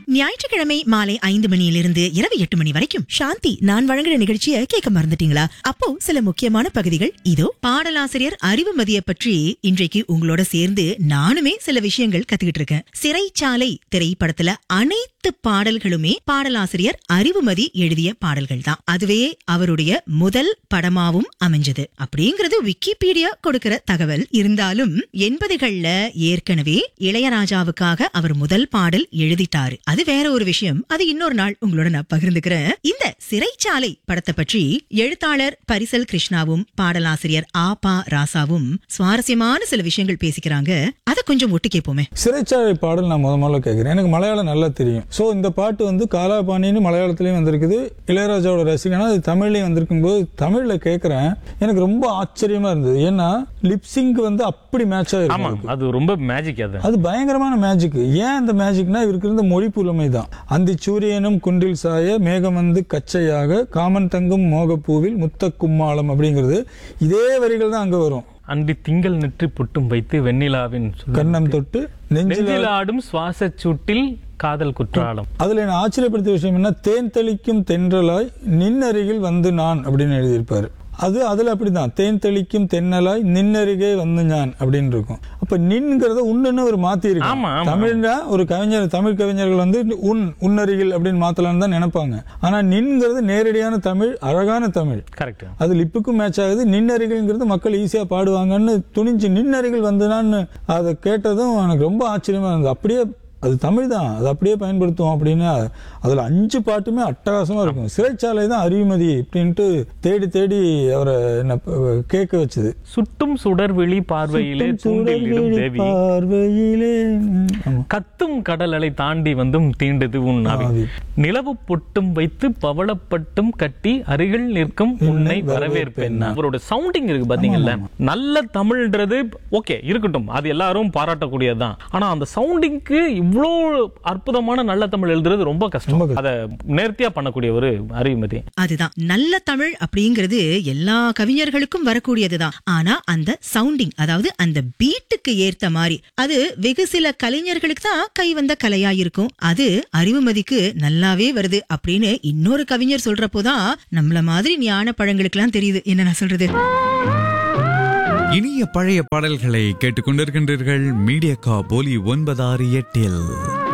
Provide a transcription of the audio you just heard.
ஞாயிற்றுக்கிழமை மாலை ஐந்து மணியிலிருந்து இரவு எட்டு மணி வரைக்கும் சாந்தி நான் வழங்குற நிகழ்ச்சியை கேட்க மறந்துட்டீங்களா அப்போ சில முக்கியமான பகுதிகள் இதோ பாடலாசிரியர் அறிவுமதியை பற்றி இன்றைக்கு உங்களோட சேர்ந்து நானுமே சில விஷயங்கள் கத்துக்கிட்டு இருக்கேன் சிறைச்சாலை திரைப்படத்துல அனைத்து பாடல்களுமே பாடலாசிரியர் அறிவுமதி எழுதிய பாடல்கள் தான் அதுவே அவருடைய முதல் படமாவும் அமைஞ்சது அப்படிங்கிறது விக்கிபீடியா கொடுக்கிற தகவல் இருந்தாலும் எண்பதுகள்ல ஏற்கனவே இளையராஜாவுக்காக அவர் முதல் பாடல் எழுதிட்டாரு அது வேற ஒரு விஷயம் அது இன்னொரு நாள் உங்களோட நான் பகிர்ந்துக்கிறேன் இந்த சிறைச்சாலை படத்தை பற்றி எழுத்தாளர் பரிசல் கிருஷ்ணாவும் பாடலாசிரியர் ஆ பா ராசாவும் சுவாரஸ்யமான சில விஷயங்கள் பேசிக்கிறாங்க அதை கொஞ்சம் ஒட்டு கேட்போமே சிறைச்சாலை பாடல் நான் முத முதல்ல கேட்குறேன் எனக்கு மலையாளம் நல்லா தெரியும் ஸோ இந்த பாட்டு வந்து காலாபாணின்னு மலையாளத்துலேயும் வந்திருக்குது இளையராஜாவோட ரசிகனா அது தமிழ்லையும் வந்திருக்கும் போது தமிழில் கேட்குறேன் எனக்கு ரொம்ப ஆச்சரியமா இருந்தது ஏன்னா லிப்சிங்க் வந்து அப்படி மேட்ச் ஆமா ஆகிருக்கும் அது ரொம்ப மேஜிக் அது அது பயங்கரமான மேஜிக் ஏன் அந்த மேஜிக்னா இவருக்கு இருந்த மொழி புலமை தான் அந்தி சூரியனும் குன்றில் சாய மேகம் வந்து கச்சையாக காமன் தங்கும் மோகப்பூவில் முத்த கும்மாளம் அப்படிங்கிறது இதே வரிகள் தான் அங்க வரும் அன்றி திங்கள் நெற்றி புட்டும் வைத்து வெண்ணிலாவின் சுடர் கண்ணம் தொட்டு நெஞ்சில் நெஞ்சில் ஆடும் சுவாச சூட்டில் காதல் குற்றாலம் அதுல என்ன ஆச்சரியப்படுத்திய விஷயம் என்ன தேன் தெளிக்கும் தென்றலாய் நின்னருகில் வந்து நான் அப்படின்னு எழுதியிருப்பாரு அது அதுல அப்படிதான் தேன் தெளிக்கும் தென்னலாய் நின்னருகே வந்து நான் அப்படின்னு இருக்கும் அப்ப நின்ங்கிறத உன்னுன்னு ஒரு மாத்தி ஆமா, இருக்கு ஆமா. தமிழ்னா ஒரு கவிஞர் தமிழ் கவிஞர்கள் வந்து உன் உன்னருகில் அப்படின்னு மாத்தலாம்னு தான் நினைப்பாங்க ஆனா நின்ங்கிறது நேரடியான தமிழ் அழகான தமிழ் கரெக்ட் அது லிப்புக்கும் மேட்ச் ஆகுது நின்னருகில்ங்கிறது மக்கள் ஈஸியா பாடுவாங்கன்னு துணிஞ்சு நின்னருகில் வந்துனான்னு அதை கேட்டதும் எனக்கு ரொம்ப ஆச்சரியமா இருந்தது அப்படியே அது தமிழ் தான் அது அப்படியே பயன்படுத்துவோம் அப்படின்னு அதுல அஞ்சு பாட்டுமே அட்டகாசமா இருக்கும் சிறைச்சாலை தான் அறிவுமதி அப்படின்ட்டு தேடி தேடி அவரை என்ன ப- கேட்க வச்சது சுட்டும் சுடர் விழி பார்வையிலே தூண்டிலிடும் தேவி பார்வையிலே ம், ஆமா. கத்தும் கடல் அலை தாண்டி வந்தும் தீண்டது உன் நாவி ஆவி. நிலவு பொட்டும் வைத்து பவளப்பட்டும் கட்டி அருகில் நிற்கும் உன்னை வரவேற்பேன் அவரோட சவுண்டிங் இருக்கு பாத்தீங்கல்ல நல்ல தமிழ்ன்றது ஓகே இருக்கட்டும் அது எல்லாரும் பாராட்டக்கூடியதுதான் ஆனா அந்த சவுண்டிங்க்கு இவ்வளோ அற்புதமான நல்ல தமிழ் எழுதுறது ரொம்ப கஷ்டம் அதை நேர்த்தியா பண்ணக்கூடிய ஒரு அறிவுமதி அதுதான் நல்ல தமிழ் அப்படிங்கிறது எல்லா கவிஞர்களுக்கும் வரக்கூடியதுதான் ஆனா அந்த சவுண்டிங் அதாவது அந்த பீட்டுக்கு ஏத்த மாதிரி அது வெகு சில கலைஞர்களுக்கு தான் கை வந்த கலையா இருக்கும் அது அறிவுமதிக்கு நல்லாவே வருது அப்படின்னு இன்னொரு கவிஞர் சொல்றப்போதான் நம்மள மாதிரி ஞான பழங்களுக்கெல்லாம் தெரியுது என்ன நான் சொல்றது இனிய பழைய பாடல்களை கேட்டுக்கொண்டிருக்கின்றீர்கள் மீடியா கா போலி ஒன்பதாறு எட்டில்